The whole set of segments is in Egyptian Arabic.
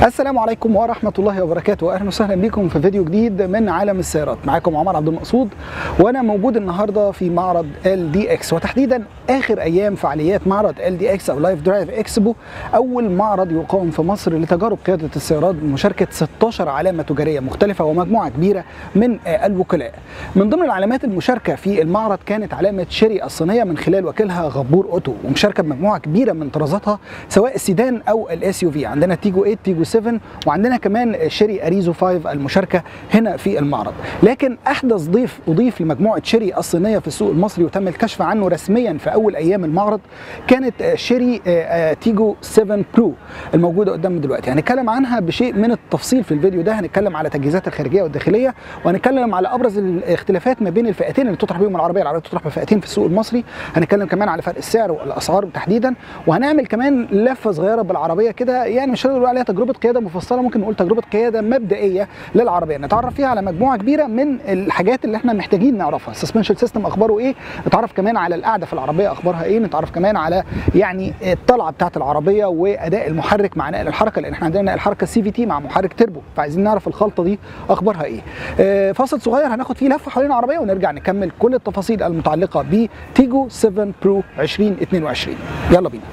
السلام عليكم ورحمة الله وبركاته أهلا وسهلا بكم في فيديو جديد من عالم السيارات معاكم عمر عبد المقصود وأنا موجود النهاردة في معرض ال دي اكس وتحديدا آخر أيام فعاليات معرض ال دي اكس أو لايف درايف اكسبو أول معرض يقام في مصر لتجارب قيادة السيارات بمشاركة 16 علامة تجارية مختلفة ومجموعة كبيرة من الوكلاء من ضمن العلامات المشاركة في المعرض كانت علامة شيري الصينية من خلال وكيلها غبور أوتو ومشاركة بمجموعة كبيرة من طرازاتها سواء السيدان أو الاس يو في عندنا تيجو 8 تيجو 7 وعندنا كمان شيري اريزو 5 المشاركه هنا في المعرض لكن احدث ضيف اضيف لمجموعه شيري الصينيه في السوق المصري وتم الكشف عنه رسميا في اول ايام المعرض كانت شيري تيجو 7 برو الموجوده قدامنا دلوقتي هنتكلم عنها بشيء من التفصيل في الفيديو ده هنتكلم على تجهيزات الخارجيه والداخليه وهنتكلم على ابرز الاختلافات ما بين الفئتين اللي تطرح بيهم العربيه العربيه تطرح بفئتين في السوق المصري هنتكلم كمان على فرق السعر والاسعار تحديدا وهنعمل كمان لفه صغيره بالعربيه كده يعني مش هنقول عليها تجربه قياده مفصله ممكن نقول تجربه قياده مبدئيه للعربيه نتعرف فيها على مجموعه كبيره من الحاجات اللي احنا محتاجين نعرفها السسبنشن سيستم اخباره ايه نتعرف كمان على القعده في العربيه اخبارها ايه نتعرف كمان على يعني الطلعه بتاعه العربيه واداء المحرك مع نقل الحركه لان احنا عندنا نقل الحركه السي في تي مع محرك تربو فعايزين نعرف الخلطه دي اخبارها ايه آه فاصل صغير هناخد فيه لفه حوالين العربيه ونرجع نكمل كل التفاصيل المتعلقه بتيجو 7 برو 2022 يلا بينا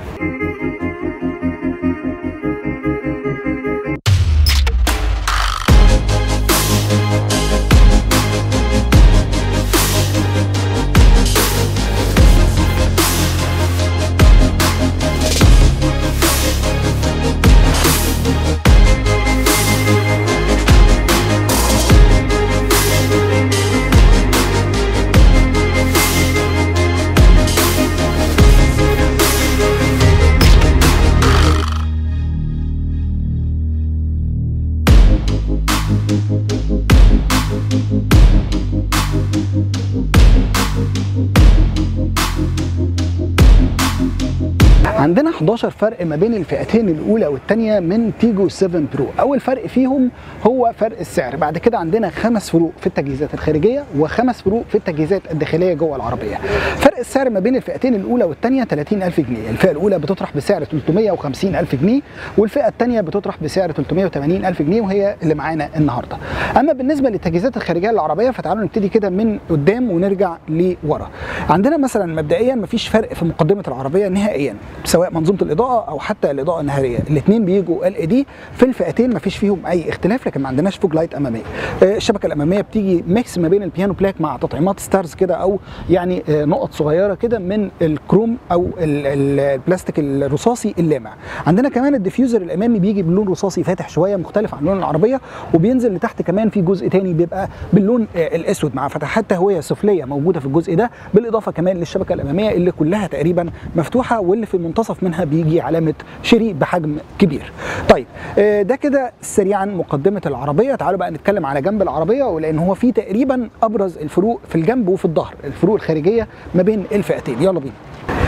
عندنا 11 فرق ما بين الفئتين الاولى والثانيه من تيجو 7 برو اول فرق فيهم هو فرق السعر بعد كده عندنا خمس فروق في التجهيزات الخارجيه وخمس فروق في التجهيزات الداخليه جوه العربيه فرق السعر ما بين الفئتين الاولى والثانيه 30000 جنيه الفئه الاولى بتطرح بسعر 350000 جنيه والفئه الثانيه بتطرح بسعر 380000 جنيه وهي اللي معانا النهارده اما بالنسبه للتجهيزات الخارجيه للعربيه فتعالوا نبتدي كده من قدام ونرجع لورا عندنا مثلا مبدئيا مفيش فرق في مقدمه العربيه نهائيا سواء منظومه الاضاءه او حتى الاضاءه النهاريه الاثنين بيجوا ال اي دي في الفئتين ما فيش فيهم اي اختلاف لكن ما عندناش فوج لايت اماميه الشبكه الاماميه بتيجي ميكس ما بين البيانو بلاك مع تطعيمات ستارز كده او يعني نقط صغيره كده من الكروم او البلاستيك الرصاصي اللامع عندنا كمان الديفيوزر الامامي بيجي بلون رصاصي فاتح شويه مختلف عن لون العربيه وبينزل لتحت كمان في جزء تاني بيبقى باللون الاسود مع فتحات تهويه سفليه موجوده في الجزء ده بالاضافه كمان للشبكه الاماميه اللي كلها تقريبا مفتوحه واللي في المنتصف منها بيجي علامه شيري بحجم كبير. طيب ده كده سريعا مقدمه العربيه، تعالوا بقى نتكلم على جنب العربيه ولان هو في تقريبا ابرز الفروق في الجنب وفي الظهر، الفروق الخارجيه ما بين الفئتين، يلا بينا.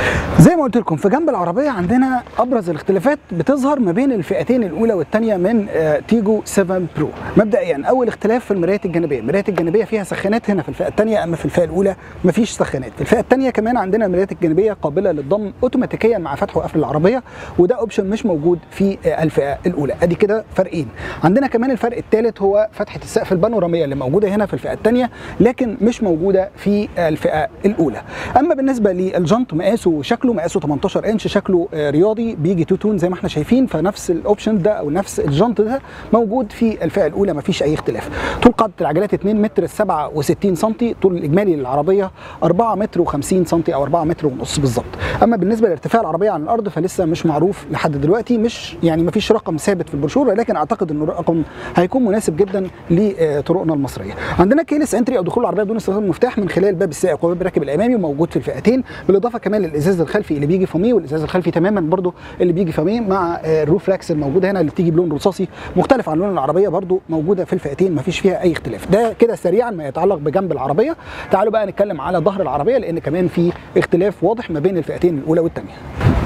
زي ما قلت لكم في جنب العربيه عندنا ابرز الاختلافات بتظهر ما بين الفئتين الاولى والثانيه من تيجو 7 برو مبدئيا اول اختلاف في المرايات الجانبيه المرايات الجانبيه فيها سخانات هنا في الفئه الثانيه اما في الفئه الاولى مفيش سخانات في الفئه الثانيه كمان عندنا المرايات الجانبيه قابله للضم اوتوماتيكيا مع فتح وقفل العربيه وده اوبشن مش موجود في الفئه الاولى ادي كده فرقين عندنا كمان الفرق الثالث هو فتحه السقف البانوراميه اللي موجوده هنا في الفئه الثانيه لكن مش موجوده في الفئه الاولى اما بالنسبه للجنط مقاسه وشكله مقاسه 18 انش شكله رياضي بيجي تو تون زي ما احنا شايفين فنفس الاوبشن ده او نفس الجنط ده موجود في الفئه الاولى مفيش اي اختلاف طول قاعده العجلات 2 متر 67 سم طول الاجمالي للعربيه 4 متر و50 سم او 4 متر ونص بالظبط اما بالنسبه لارتفاع العربيه عن الارض فلسه مش معروف لحد دلوقتي مش يعني مفيش رقم ثابت في البروشور ولكن اعتقد انه الرقم هيكون مناسب جدا لطرقنا المصريه عندنا كيلس انتري او دخول العربيه بدون استخدام المفتاح من خلال باب السائق وباب الراكب الامامي موجود في الفئتين بالاضافه كمان للازاز الخلفي اللي بيجي فوميه والازاز الخلفي تماما برضو اللي بيجي فوميه مع الروف راكس الموجوده هنا اللي بتيجي بلون رصاصي مختلف عن لون العربيه برضو موجوده في الفئتين مفيش فيها اي اختلاف ده كده سريعا ما يتعلق بجنب العربيه تعالوا بقى نتكلم على ظهر العربيه لان كمان في اختلاف واضح ما بين الفئتين الاولى والثانيه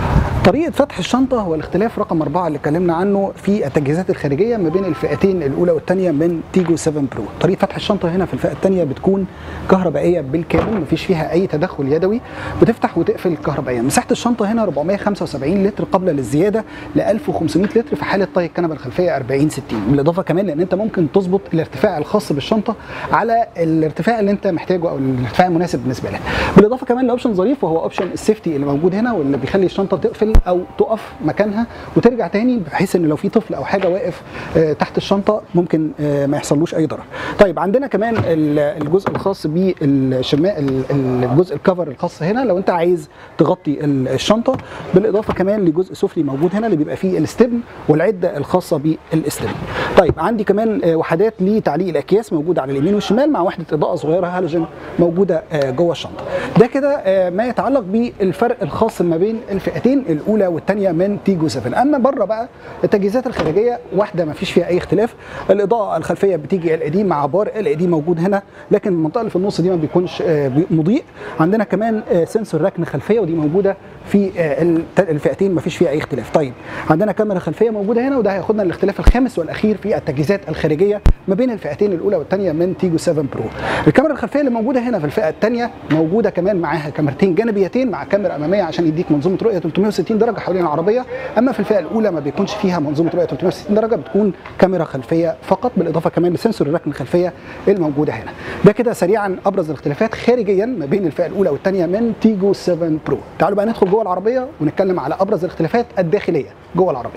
طريقة فتح الشنطة هو الاختلاف رقم أربعة اللي اتكلمنا عنه في التجهيزات الخارجية ما بين الفئتين الأولى والثانية من تيجو 7 برو. طريقة فتح الشنطة هنا في الفئة الثانية بتكون كهربائية بالكامل مفيش فيها أي تدخل يدوي بتفتح وتقفل كهربائيا. مساحة الشنطة هنا 475 لتر قبل للزيادة ل 1500 لتر في حالة طي الكنبة الخلفية 40 60 بالإضافة كمان لأن أنت ممكن تظبط الارتفاع الخاص بالشنطة على الارتفاع اللي أنت محتاجه أو الارتفاع المناسب بالنسبة لك. بالإضافة كمان لأوبشن ظريف وهو أوبشن السيفتي اللي موجود هنا واللي بيخلي الشنطة تقفل او تقف مكانها وترجع تاني بحيث ان لو في طفل او حاجه واقف آه، تحت الشنطه ممكن آه، ما يحصلوش اي ضرر. طيب عندنا كمان ال- الجزء الخاص بالشماء الجزء الكفر الخاص هنا لو انت عايز تغطي ال- الشنطه بالاضافه كمان لجزء سفلي موجود هنا اللي بيبقى فيه الاستبن والعده الخاصه بالاستبن. طيب عندي كمان آه، وحدات لتعليق الاكياس موجوده على اليمين والشمال مع وحده اضاءه صغيره هالوجين موجوده آه، جوه الشنطه. ده كده آه، ما يتعلق بالفرق الخاص ما بين الفئتين الاولى والثانيه من تيجو 7 اما بره بقى التجهيزات الخارجيه واحده ما فيش فيها اي اختلاف الاضاءه الخلفيه بتيجي ال اي دي مع بار ال اي دي موجود هنا لكن المنطقه اللي في النص دي ما بيكونش آه، بي- مضيء عندنا كمان آه، سنسور ركن خلفيه ودي موجوده في آه، الت- الفئتين ما فيش فيها اي اختلاف طيب عندنا كاميرا خلفيه موجوده هنا وده هياخدنا للاختلاف الخامس والاخير في التجهيزات الخارجيه ما بين الفئتين الاولى والثانيه من تيجو 7 برو الكاميرا الخلفيه اللي موجوده هنا في الفئه الثانيه موجوده كمان معاها كاميرتين جانبيتين مع كاميرا اماميه عشان يديك منظومه رؤيه 360 درجه حوالين العربيه اما في الفئه الاولى ما بيكونش فيها منظومه رؤيه 360 درجه بتكون كاميرا خلفيه فقط بالاضافه كمان لسنسور الركن الخلفيه الموجوده هنا ده كده سريعا ابرز الاختلافات خارجيا ما بين الفئه الاولى والثانيه من تيجو 7 برو تعالوا بقى ندخل جوه العربيه ونتكلم على ابرز الاختلافات الداخليه جوه العربيه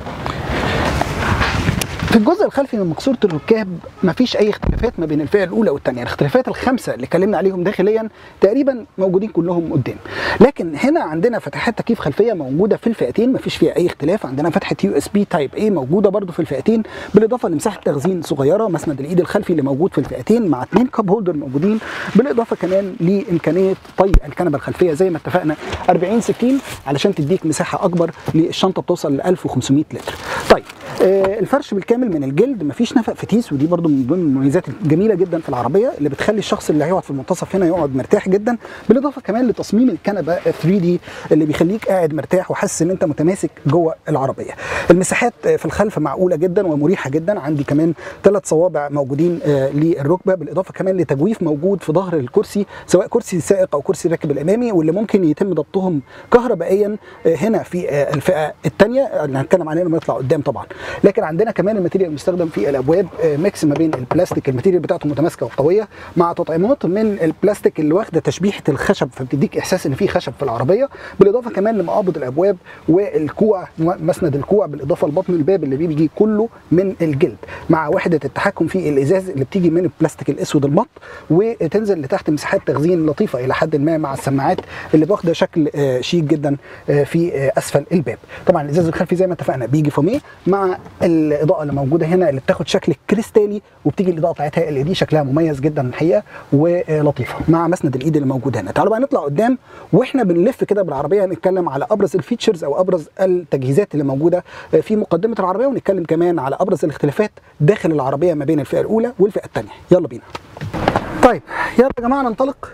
في الجزء الخلفي من مقصوره الركاب مفيش اي اختلافات ما بين الفئه الاولى والثانيه الاختلافات الخمسه اللي اتكلمنا عليهم داخليا تقريبا موجودين كلهم قدام لكن هنا عندنا فتحات تكييف خلفيه موجوده في الفئتين مفيش فيها اي اختلاف عندنا فتحه يو اس بي تايب اي موجوده برده في الفئتين بالاضافه لمساحه تخزين صغيره مسند الايد الخلفي اللي موجود في الفئتين مع اثنين كاب هولدر موجودين بالاضافه كمان لامكانيه طي الكنبه الخلفيه زي ما اتفقنا 40 60 علشان تديك مساحه اكبر للشنطه بتوصل ل 1500 لتر طيب آه، الفرش بالكامل من الجلد مفيش نفق فتيس ودي برضو من ضمن المميزات الجميله جدا في العربيه اللي بتخلي الشخص اللي هيقعد في المنتصف هنا يقعد مرتاح جدا بالاضافه كمان لتصميم الكنبه 3 دي اللي بيخليك قاعد مرتاح وحاسس ان انت متماسك جوه العربيه المساحات آه، في الخلف معقوله جدا ومريحه جدا عندي كمان ثلاث صوابع موجودين آه، للركبه بالاضافه كمان لتجويف موجود في ظهر الكرسي سواء كرسي سائق او كرسي راكب الامامي واللي ممكن يتم ضبطهم كهربائيا آه، هنا في آه، الفئه الثانيه اللي هنتكلم عليها لما نطلع قدام طبعا لكن عندنا كمان الماتيريال المستخدم في الابواب آه، ميكس ما بين البلاستيك الماتيريال بتاعته متماسكه وقويه مع تطعيمات من البلاستيك اللي واخده تشبيحه الخشب فبتديك احساس ان في خشب في العربيه بالاضافه كمان لمقابض الابواب والكوع مسند الكوع بالاضافه لبطن الباب اللي بيجي كله من الجلد مع وحده التحكم في الازاز اللي بتيجي من البلاستيك الاسود المط وتنزل لتحت مساحات تخزين لطيفه الى حد ما مع السماعات اللي واخده شكل آه، شيك جدا آه، في آه، اسفل الباب طبعا الازاز الخلفي زي ما اتفقنا بيجي فوميه مع الاضاءه اللي موجوده هنا اللي بتاخد شكل كريستالي وبتيجي الاضاءه بتاعتها ال دي شكلها مميز جدا الحقيقه ولطيفه مع مسند الايد اللي موجود هنا تعالوا بقى نطلع قدام واحنا بنلف كده بالعربيه نتكلم على ابرز الفيتشرز او ابرز التجهيزات اللي موجوده في مقدمه العربيه ونتكلم كمان على ابرز الاختلافات داخل العربيه ما بين الفئه الاولى والفئه الثانيه يلا بينا طيب يلا يا جماعه ننطلق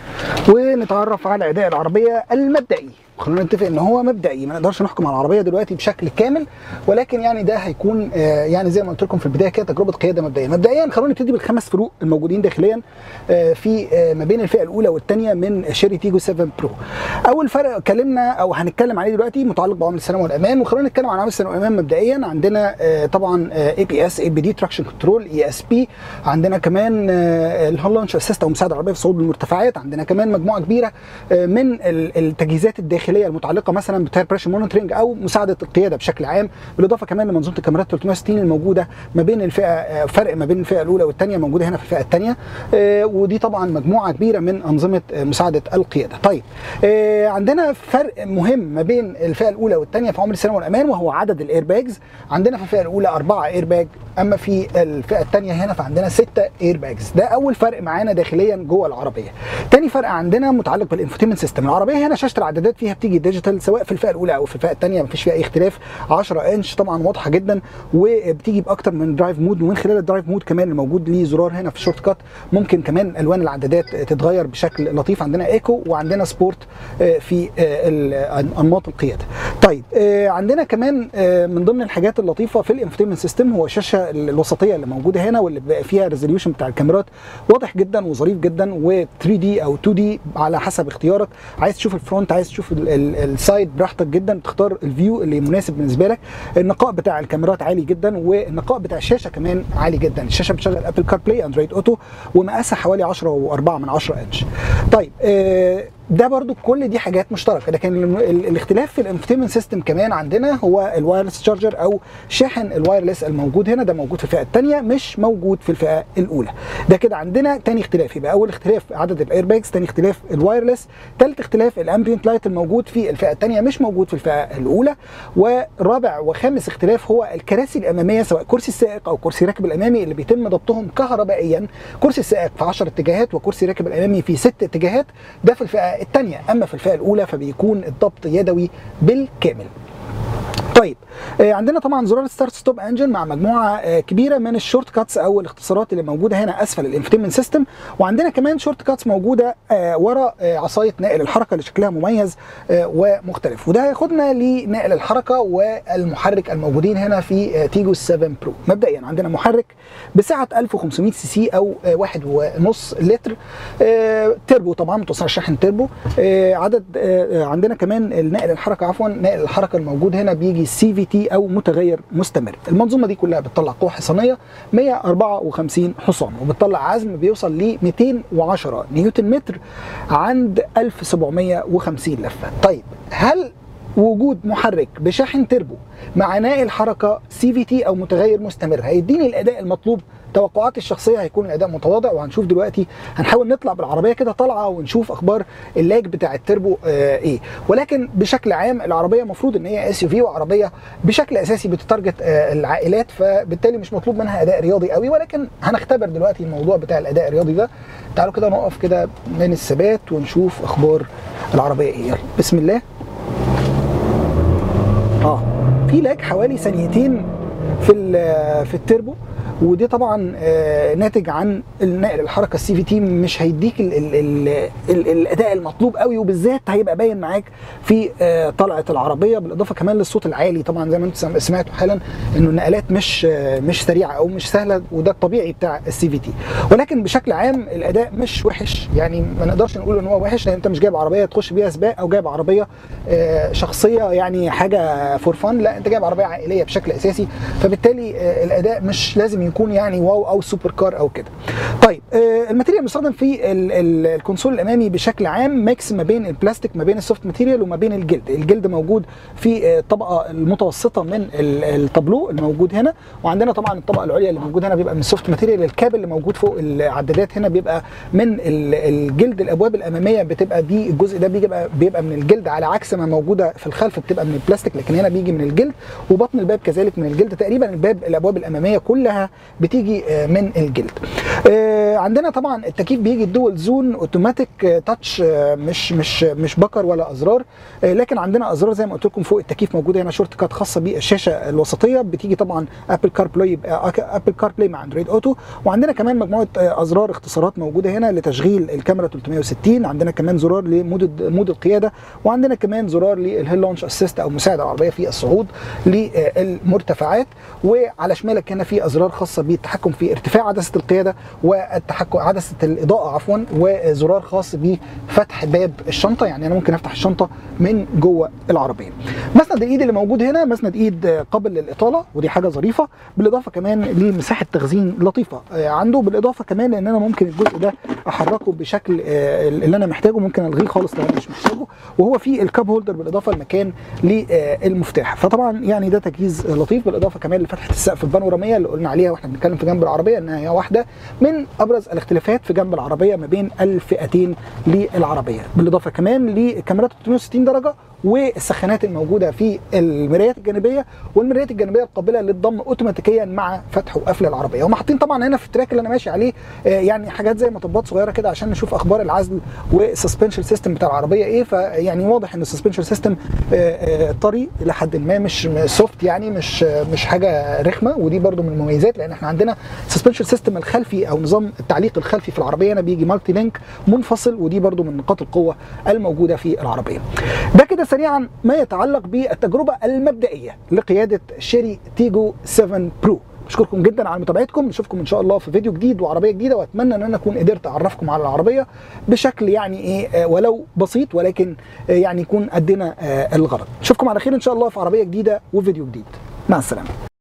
ونتعرف على اداء العربيه المبدئي خلونا نتفق ان هو مبدئي ما نقدرش نحكم على العربيه دلوقتي بشكل كامل ولكن يعني ده هيكون آه، يعني زي ما قلت لكم في البدايه كده تجربه قياده مبدئيه مبدئيا خلونا نبتدي بالخمس فروق الموجودين داخليا آه، في آه، ما بين الفئه الاولى والثانيه من شيري تيجو 7 برو اول فرق اتكلمنا او هنتكلم عليه دلوقتي متعلق بعوامل السلامه والامان وخلونا نتكلم عن عوامل السلامه والامان مبدئيا عندنا آه، طبعا اي بي اس اي بي دي تراكشن كنترول اي اس بي عندنا كمان الهول لانش اسيست او مساعد العربيه في صعود المرتفعات عندنا كمان مجموعه كبيره آه، من ال- التجهيزات الداخليه المتعلقه مثلا بتاير بريشر مونيتورنج او مساعده القياده بشكل عام بالاضافه كمان لمنظومه الكاميرات 360 الموجوده ما بين الفئه آه، فرق ما بين الفئه الاولى والثانيه موجوده هنا في الفئه الثانيه ودي طبعا مجموعه كبيره من انظمه آه، مساعده القياده طيب آه، عندنا فرق مهم ما بين الفئه الاولى والثانيه في عمر السلامه والامان وهو عدد الاير باجز عندنا في الفئه الاولى اربعه اير باج اما في الفئه الثانيه هنا فعندنا سته اير باجز ده اول فرق معانا داخليا جوه العربيه تاني فرق عندنا متعلق بالانفوتينمنت سيستم العربيه هنا شاشه العدادات فيها فيها بتيجي ديجيتال سواء في الفئه الاولى او في الفئه الثانيه مفيش فيها اي اختلاف 10 انش طبعا واضحه جدا وبتيجي باكتر من درايف مود ومن خلال الدرايف مود كمان الموجود ليه زرار هنا في الشورت كات ممكن كمان الوان العدادات تتغير بشكل لطيف عندنا ايكو وعندنا سبورت آه، في آه، ال- انماط القياده طيب آه، عندنا كمان آه، من ضمن الحاجات اللطيفه في الانفوتينمنت سيستم هو الشاشه الوسطيه اللي موجوده هنا واللي بقى فيها ريزوليوشن بتاع الكاميرات واضح جدا وظريف جدا و 3 دي او 2 دي على حسب اختيارك عايز تشوف الفرونت عايز تشوف ال- ال- السايد براحتك جدا تختار الفيو اللي مناسب بالنسبه لك النقاء بتاع الكاميرات عالي جدا والنقاء بتاع الشاشه كمان عالي جدا الشاشه بتشغل ابل كار بلاي اندرويد اوتو ومقاسها حوالي 10 و4 من 10 انش طيب آه ده برضو كل دي حاجات مشتركه لكن ال- ال- الاختلاف في الانفوتينمنت سيستم كمان عندنا هو الوايرلس تشارجر او شاحن الوايرلس الموجود هنا ده موجود في الفئه الثانيه مش موجود في الفئه الاولى ده كده عندنا تاني اختلاف يبقى اول اختلاف عدد الايرباجز تاني اختلاف الوايرلس ثالث اختلاف الامبيانت لايت الموجود في الفئه الثانيه مش موجود في الفئه الاولى ورابع وخامس اختلاف هو الكراسي الاماميه سواء كرسي السائق او كرسي راكب الامامي اللي بيتم ضبطهم كهربائيا كرسي السائق في 10 اتجاهات وكرسي راكب الامامي في 6 اتجاهات ده في الفئه الثانيه اما في الفئه الاولى فبيكون الضبط يدوي بالكامل طيب آه، عندنا طبعا زرار ستارت ستوب انجن مع مجموعه آه، كبيره من الشورت كاتس او الاختصارات اللي موجوده هنا اسفل الانفوتينمنت سيستم وعندنا كمان شورت كاتس موجوده آه، ورا آه، عصايه نقل الحركه اللي شكلها مميز آه، ومختلف وده هياخدنا لنقل الحركه والمحرك الموجودين هنا في آه، تيجو 7 برو مبدئيا عندنا محرك بسعه 1500 سي سي او آه، واحد ونص لتر آه، تربو طبعا متوصل شاحن تربو آه، عدد آه، آه، عندنا كمان النقل الحركه عفوا نقل الحركه الموجود هنا بيجي سي في تي او متغير مستمر المنظومه دي كلها بتطلع قوه حصانيه 154 حصان وبتطلع عزم بيوصل ل 210 نيوتن متر عند 1750 لفه طيب هل وجود محرك بشاحن تربو مع ناقل حركه سي في تي او متغير مستمر هيديني الاداء المطلوب توقعاتي الشخصيه هيكون الاداء متواضع وهنشوف دلوقتي هنحاول نطلع بالعربيه كده طالعه ونشوف اخبار اللاج بتاع التربو آه ايه ولكن بشكل عام العربيه المفروض ان هي اس يو في وعربيه بشكل اساسي بتتارجت آه العائلات فبالتالي مش مطلوب منها اداء رياضي قوي ولكن هنختبر دلوقتي الموضوع بتاع الاداء الرياضي ده تعالوا كده نقف كده من الثبات ونشوف اخبار العربيه ايه يلا بسم الله اه في لاج حوالي ثانيتين في ال- في التربو ودي طبعا آه، ناتج عن النقل الحركه السي في تي مش هيديك ال ال ال ال الاداء المطلوب قوي وبالذات هيبقى باين معاك في آه، طلعه العربيه بالاضافه كمان للصوت العالي طبعا زي ما انتم سم- سمعتوا حالا انه النقلات مش آه، مش سريعه او مش سهله وده الطبيعي بتاع السي في تي ولكن بشكل عام الاداء مش وحش يعني ما نقدرش نقول ان هو وحش لان انت مش جايب عربيه تخش بيها سباق او جايب عربيه آه، شخصيه يعني حاجه فور فن لا انت جايب عربيه عائليه بشكل اساسي فبالتالي آه، الاداء مش لازم يكون يعني واو او سوبر كار او كده طيب آه، الماتيريال المستخدم في ال- ال- الكونسول الامامي بشكل عام ميكس ما بين البلاستيك ما بين السوفت ماتيريال وما بين الجلد الجلد موجود في آه، الطبقه المتوسطه من ال- التابلو الموجود هنا وعندنا طبعا الطبقه العليا اللي موجود هنا بيبقى من السوفت ماتيريال الكابل اللي موجود فوق العدادات هنا بيبقى من ال- الجلد الابواب الاماميه بتبقى دي الجزء ده بيبقى بيبقى من الجلد على عكس ما موجوده في الخلف بتبقى من البلاستيك لكن هنا بيجي من الجلد وبطن الباب كذلك من الجلد تقريبا الباب الابواب الاماميه كلها بتيجي آه، من الجلد آه، عندنا طبعا التكييف بيجي الدول زون اوتوماتيك آه، تاتش آه، مش مش مش بكر ولا ازرار آه، لكن عندنا ازرار زي ما قلت لكم فوق التكييف موجوده هنا شورت كات خاصه بالشاشه الوسطيه بتيجي طبعا ابل كار بلاي ابل كار بلاي مع اندرويد اوتو وعندنا كمان مجموعه آه، ازرار اختصارات موجوده هنا لتشغيل الكاميرا 360 عندنا كمان زرار لمود مود القياده وعندنا كمان زرار للهيل لونش اسيست او مساعد العربيه في الصعود للمرتفعات وعلى شمالك هنا في ازرار خاصه بالتحكم في ارتفاع عدسه القياده والتحكم عدسه الاضاءه عفوا وزرار خاص بفتح باب الشنطه يعني انا ممكن افتح الشنطه من جوه العربيه مسند الايد اللي موجود هنا مسند ايد قابل للاطاله ودي حاجه ظريفه بالاضافه كمان لمساحه تخزين لطيفه آه، عنده بالاضافه كمان لان انا ممكن الجزء ده احركه بشكل آه، اللي انا محتاجه ممكن الغيه خالص لو انا مش محتاجه وهو في الكاب هولدر بالاضافه لمكان للمفتاح فطبعا يعني ده تجهيز لطيف بالاضافه كمان لفتحه السقف البانوراميه اللي قلنا عليها واحنا بنتكلم في جنب العربيه انها هي واحده من ابرز الاختلافات في جنب العربيه ما بين الفئتين للعربيه بالاضافه كمان لكاميرات 360 درجه والسخانات الموجوده في المرايات الجانبيه والمرايات الجانبيه القابله للضم اوتوماتيكيا مع فتح وقفل العربيه هم حاطين طبعا هنا في التراك اللي انا ماشي عليه آه، يعني حاجات زي مطبات صغيره كده عشان نشوف اخبار العزل والسسبنشن سيستم بتاع العربيه ايه فيعني واضح ان السسبنشن سيستم طري الى حد ما مش سوفت يعني مش آه، مش حاجه رخمه ودي برضو من المميزات لان احنا عندنا السسبنشن سيستم الخلفي او نظام التعليق الخلفي في العربيه هنا بيجي مالتي لينك منفصل ودي برضو من نقاط القوه الموجوده في العربيه ده كده سريعا ما يتعلق بالتجربه المبدئيه لقياده شيري تيجو 7 برو بشكركم جدا على متابعتكم نشوفكم ان شاء الله في فيديو جديد وعربيه جديده واتمنى ان انا اكون قدرت اعرفكم على العربيه بشكل يعني ايه آه، ولو بسيط ولكن آه، يعني يكون ادينا آه، الغرض نشوفكم على خير ان شاء الله في عربيه جديده وفيديو جديد مع السلامه